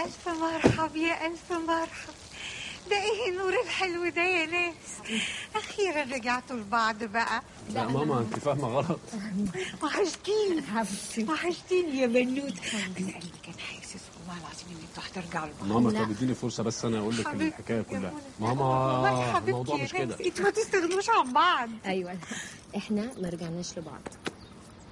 ألف مرحب يا ألف مرحب ده إيه النور الحلو ده يا ناس أخيرا رجعتوا لبعض بقى لا ماما انت فاهمه غلط وحشتيني حبيبتي وحشتيني يا بنوت أنا قلبي كان حاسس والله العظيم إن أنتوا هترجعوا لبعض ماما لا. طب اديني فرصه بس انا اقول لك حبيبتي الحكايه يا كلها منى. ماما والله حبيبتي الموضوع يا مش ناس، كده انتوا ما تستغنوش عن بعض ايوه احنا ما رجعناش لبعض